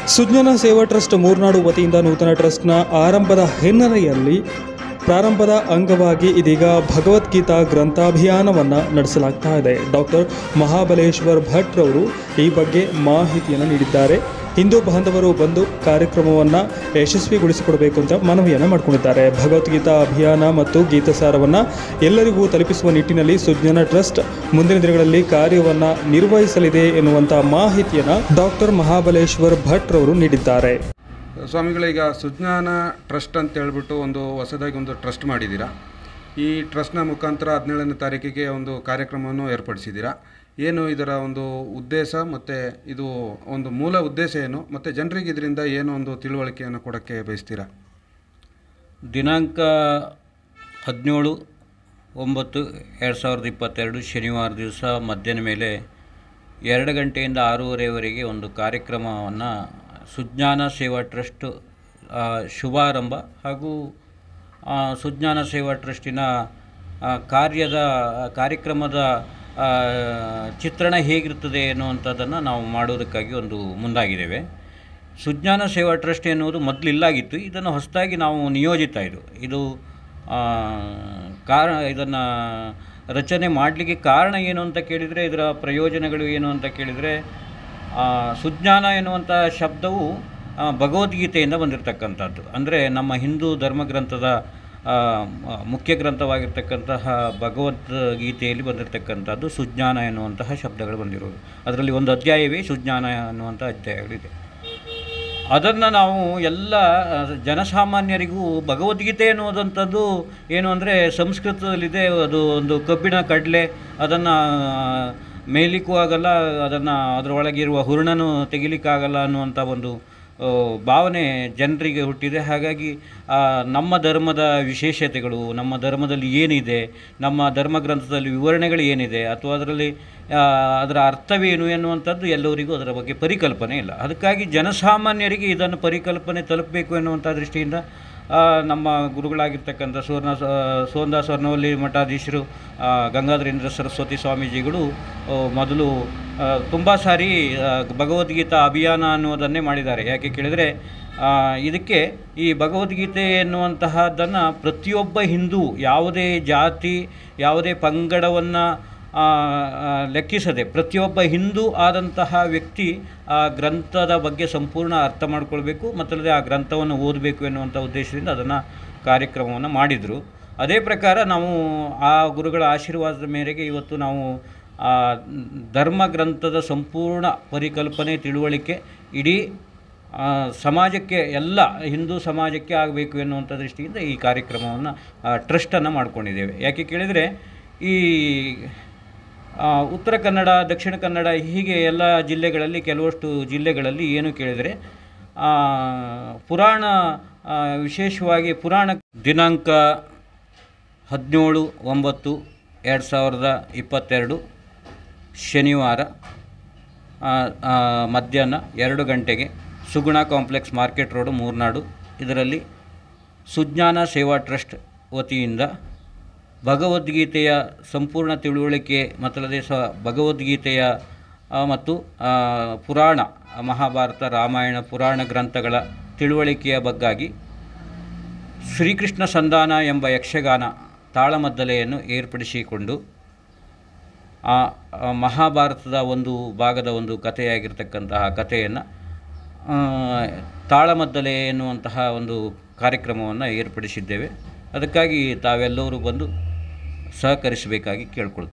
ಸುಜ್ಞಾನ ಸೇವಾ ಟ್ರಸ್ಟ್ ಮೂರ್ನಾಡು ವತಿಯಿಂದ ನೂತನ ಟ್ರಸ್ಟ್ನ ಆರಂಭದ ಹಿನ್ನೆಲೆಯಲ್ಲಿ ಪ್ರಾರಂಭದ ಅಂಗವಾಗಿ ಇದೀಗ ಭಗವದ್ಗೀತಾ ಗ್ರಂಥಾಭಿಯಾನವನ್ನು ನಡೆಸಲಾಗ್ತಾ ಇದೆ ಡಾಕ್ಟರ್ ಮಹಾಬಲೇಶ್ವರ್ ಭಟ್ ರವರು ಈ ಬಗ್ಗೆ ಮಾಹಿತಿಯನ್ನು ನೀಡಿದ್ದಾರೆ ಹಿಂದೂ ಬಾಂಧವರು ಬಂದು ಕಾರ್ಯಕ್ರಮವನ್ನು ಯಶಸ್ವಿಗೊಳಿಸಿಕೊಡಬೇಕು ಅಂತ ಮನವಿಯನ್ನು ಮಾಡಿಕೊಂಡಿದ್ದಾರೆ ಭಗವದ್ಗೀತಾ ಅಭಿಯಾನ ಮತ್ತು ಗೀತಸಾರವನ್ನು ಎಲ್ಲರಿಗೂ ತಲುಪಿಸುವ ನಿಟ್ಟಿನಲ್ಲಿ ಸುಜ್ಞಾನ ಟ್ರಸ್ಟ್ ಮುಂದಿನ ದಿನಗಳಲ್ಲಿ ಕಾರ್ಯವನ್ನು ನಿರ್ವಹಿಸಲಿದೆ ಎನ್ನುವಂಥ ಮಾಹಿತಿಯನ್ನು ಡಾಕ್ಟರ್ ಮಹಾಬಲೇಶ್ವರ್ ಭಟ್ ರವರು ನೀಡಿದ್ದಾರೆ ಸ್ವಾಮಿಗಳೀಗ ಸುಜ್ಞಾನ ಟ್ರಸ್ಟ್ ಅಂತ ಹೇಳ್ಬಿಟ್ಟು ಒಂದು ಹೊಸದಾಗಿ ಒಂದು ಟ್ರಸ್ಟ್ ಮಾಡಿದ್ದೀರಾ ಈ ಟ್ರಸ್ಟ್ನ ಮುಖಾಂತರ ಹದಿನೇಳನೇ ತಾರೀಕಿಗೆ ಒಂದು ಕಾರ್ಯಕ್ರಮವನ್ನು ಏರ್ಪಡಿಸಿದ್ದೀರಾ ಏನು ಇದರ ಒಂದು ಉದ್ದೇಶ ಮತ್ತು ಇದು ಒಂದು ಮೂಲ ಉದ್ದೇಶ ಏನು ಮತ್ತು ಜನರಿಗೆ ಇದರಿಂದ ಏನು ಒಂದು ತಿಳುವಳಿಕೆಯನ್ನು ಕೊಡೋಕ್ಕೆ ಬಯಸ್ತೀರಾ ದಿನಾಂಕ ಹದಿನೇಳು ಒಂಬತ್ತು ಎರಡು ಸಾವಿರದ ಇಪ್ಪತ್ತೆರಡು ಶನಿವಾರ ದಿವಸ ಮಧ್ಯಾಹ್ನ ಮೇಲೆ ಎರಡು ಗಂಟೆಯಿಂದ ಆರೂವರೆವರೆಗೆ ಒಂದು ಕಾರ್ಯಕ್ರಮವನ್ನು ಸುಜ್ಞಾನ ಸೇವಾ ಟ್ರಸ್ಟ್ ಆ, ಶುಭಾರಂಭ ಹಾಗೂ ಆ, ಸುಜ್ಞಾನ ಸೇವಾ ಟ್ರಸ್ಟಿನ ಆ, ಕಾರ್ಯದ ಕಾರ್ಯಕ್ರಮದ ಆ, ಚಿತ್ರಣ ಹೇಗಿರ್ತದೆ ಎನ್ನುವಂಥದ್ದನ್ನು ನಾವು ಮಾಡೋದಕ್ಕಾಗಿ ಒಂದು ಮುಂದಾಗಿದ್ದೇವೆ ಸುಜ್ಞಾನ ಸೇವಾ ಟ್ರಸ್ಟ್ ಎನ್ನುವುದು ಮೊದಲು ಇಲ್ಲಾಗಿತ್ತು ಇದನ್ನು ಹೊಸದಾಗಿ ನಾವು ನಿಯೋಜಿತ ಇದು ಇದು ಆ, ಕಾರಣ ಇದನ್ನು ರಚನೆ ಮಾಡಲಿಕ್ಕೆ ಕಾರಣ ಏನು ಅಂತ ಕೇಳಿದರೆ ಇದರ ಪ್ರಯೋಜನಗಳು ಏನು ಅಂತ ಕೇಳಿದರೆ ಆ, ಸುಜ್ಞಾನ ಎನ್ನುವಂಥ ಶಬ್ದವು ಆ, ಭಗವದ್ಗೀತೆಯಿಂದ ಬಂದಿರತಕ್ಕಂಥದ್ದು ಅಂದರೆ ನಮ್ಮ ಹಿಂದೂ ಧರ್ಮಗ್ರಂಥದ ಆ, ಮ- ಮುಖ್ಯ ಗ್ರಂಥವಾಗಿರ್ತಕ್ಕಂತಹ ಭಗವದ್ಗೀತೆಯಲ್ಲಿ ಬಂದಿರತಕ್ಕಂಥದ್ದು ಸುಜ್ಞಾನ ಎನ್ನುವಂತಹ ಶಬ್ದಗಳು ಬಂದಿರೋದು ಅದರಲ್ಲಿ ಒಂದು ಅಧ್ಯಾಯವೇ ಸುಜ್ಞಾನ ಅನ್ನುವಂಥ ಅಧ್ಯಾಯಗಳಿದೆ ಅದನ್ನು ನಾವು ಎಲ್ಲ ಆ, ಜನಸಾಮಾನ್ಯರಿಗೂ ಭಗವದ್ಗೀತೆ ಅನ್ನುವುದಂಥದ್ದು ಏನು ಅಂದರೆ ಸಂಸ್ಕೃತದಲ್ಲಿದೆ ಅದು ಒಂದು ಕಬ್ಬಿಣ ಕಡಲೆ ಅದನ್ನು ಮೇಯ್ಲಿಕ್ಕೂ ಆಗಲ್ಲ ಅದನ್ನು ಅದರೊಳಗಿರುವ ಹುರುಣನು ತೆಗಿಲಿಕ್ಕಾಗಲ್ಲ ಅನ್ನುವಂಥ ಒಂದು ಆ, ಭಾವನೆ ಜನರಿಗೆ ಹುಟ್ಟಿದೆ ಹಾಗಾಗಿ ಆ, ನಮ್ಮ ಧರ್ಮದ ವಿಶೇಷತೆಗಳು ನಮ್ಮ ಧರ್ಮದಲ್ಲಿ ಏನಿದೆ ನಮ್ಮ ಧರ್ಮಗ್ರಂಥದಲ್ಲಿ ವಿವರಣೆಗಳು ಏನಿದೆ ಅಥವಾ ಅದರಲ್ಲಿ ಆ, ಅದರ ಅರ್ಥವೇನು ಎನ್ನುವಂಥದ್ದು ಎಲ್ಲರಿಗೂ ಅದರ ಬಗ್ಗೆ ಪರಿಕಲ್ಪನೆ ಇಲ್ಲ ಅದಕ್ಕಾಗಿ ಜನಸಾಮಾನ್ಯರಿಗೆ ಇದನ್ನು ಪರಿಕಲ್ಪನೆ ತಲುಪಬೇಕು ಎನ್ನುವಂಥ ದೃಷ್ಟಿಯಿಂದ ಆ, ನಮ್ಮ ಗುರುಗಳಾಗಿರ್ತಕ್ಕಂಥ ಸುವರ್ಣ ಸೋಂದಾ ಸ್ವರ್ಣವಲ್ಲಿ ಮಠಾಧೀಶರು ಆ, ಗಂಗಾಧರೇಂದ್ರ ಸರಸ್ವತಿ ಸ್ವಾಮೀಜಿಗಳು ಆ, ಮೊದಲು ತುಂಬ ಸಾರಿ ಆ, ಭಗವದ್ಗೀತಾ ಅಭಿಯಾನ ಅನ್ನುವುದನ್ನೇ ಮಾಡಿದ್ದಾರೆ ಯಾಕೆ ಕೇಳಿದರೆ ಆ, ಇದಕ್ಕೆ ಈ ಭಗವದ್ಗೀತೆ ಎನ್ನುವಂತಹದ್ದನ್ನು ಪ್ರತಿಯೊಬ್ಬ ಹಿಂದೂ ಯಾವುದೇ ಜಾತಿ ಯಾವುದೇ ಪಂಗಡವನ್ನು ಆ, ಆ, ಲೆಕ್ಕಿಸದೆ ಪ್ರತಿಯೊಬ್ಬ ಹಿಂದೂ ಆದಂತಹ ವ್ಯಕ್ತಿ ಆ ಗ್ರಂಥದ ಬಗ್ಗೆ ಸಂಪೂರ್ಣ ಅರ್ಥ ಮಾಡ್ಕೊಳ್ಬೇಕು ಮತ್ತಲ್ಲದೆ ಆ ಗ್ರಂಥವನ್ನು ಓದಬೇಕು ಎನ್ನುವಂಥ ಉದ್ದೇಶದಿಂದ ಅದನ್ನು ಕಾರ್ಯಕ್ರಮವನ್ನು ಮಾಡಿದರು ಅದೇ ಪ್ರಕಾರ ನಾವು ಆ ಗುರುಗಳ ಆಶೀರ್ವಾದದ ಮೇರೆಗೆ ಇವತ್ತು ನಾವು ಆ ಧರ್ಮ ಗ್ರಂಥದ ಸಂಪೂರ್ಣ ಪರಿಕಲ್ಪನೆ ತಿಳುವಳಿಕೆ ಇಡೀ ಆ, ಸಮಾಜಕ್ಕೆ ಎಲ್ಲ ಹಿಂದೂ ಸಮಾಜಕ್ಕೆ ಆಗಬೇಕು ಎನ್ನುವಂಥ ದೃಷ್ಟಿಯಿಂದ ಈ ಕಾರ್ಯಕ್ರಮವನ್ನು ಟ್ರಸ್ಟನ್ನು ಮಾಡ್ಕೊಂಡಿದ್ದೇವೆ ಯಾಕೆ ಕೇಳಿದರೆ ಈ ಆ, ಉತ್ತರ ಕನ್ನಡ ದಕ್ಷಿಣ ಕನ್ನಡ ಹೀಗೆ ಎಲ್ಲ ಜಿಲ್ಲೆಗಳಲ್ಲಿ ಕೆಲವಷ್ಟು ಜಿಲ್ಲೆಗಳಲ್ಲಿ ಏನು ಕೇಳಿದರೆ ಆ, ಪುರಾಣ ಆ, ವಿಶೇಷವಾಗಿ ಪುರಾಣ ದಿನಾಂಕ ಹದಿನೇಳು ಒಂಬತ್ತು ಎರಡು ಸಾವಿರದ ಇಪ್ಪತ್ತೆರಡು ಶನಿವಾರ ಆ, ಆ, ಮಧ್ಯಾಹ್ನ ಎರಡು ಗಂಟೆಗೆ Suguna complex market road Moornad ಇದರಲ್ಲಿ ಸುಜ್ಞಾನ ಸೇವಾ ಟ್ರಸ್ಟ್ ವತಿಯಿಂದ ಭಗವದ್ಗೀತೆಯ ಸಂಪೂರ್ಣ ತಿಳುವಳಿಕೆ ಮತ್ತಲ್ಲದೆ ಸ ಭಗವದ್ಗೀತೆಯ ಆ, ಮತ್ತು ಆ, ಪುರಾಣ ಮಹಾಭಾರತ ರಾಮಾಯಣ ಪುರಾಣ ಗ್ರಂಥಗಳ ತಿಳುವಳಿಕೆಯ ಬಗ್ಗಾಗಿ ಶ್ರೀಕೃಷ್ಣ ಸಂಧಾನ ಎಂಬ ಯಕ್ಷಗಾನ ತಾಳಮದ್ದಲೆಯನ್ನು ಏರ್ಪಡಿಸಿಕೊಂಡು ಆ ಆ ಮಹಾಭಾರತದ ಒಂದು ಭಾಗದ ಒಂದು ಕಥೆಯಾಗಿರ್ತಕ್ಕಂತಹ ಕಥೆಯನ್ನು ತಾಳಮದ್ದಲೆ ಎನ್ನುವಂತಹ ಒಂದು ಕಾರ್ಯಕ್ರಮವನ್ನು ಏರ್ಪಡಿಸಿದ್ದೇವೆ ಅದಕ್ಕಾಗಿ ತಾವೆಲ್ಲರೂ ಬಂದು ಸಹಕರಿಸಬೇಕಾಗಿ ಕೇಳ್ಕೊಳ್ತೀವಿ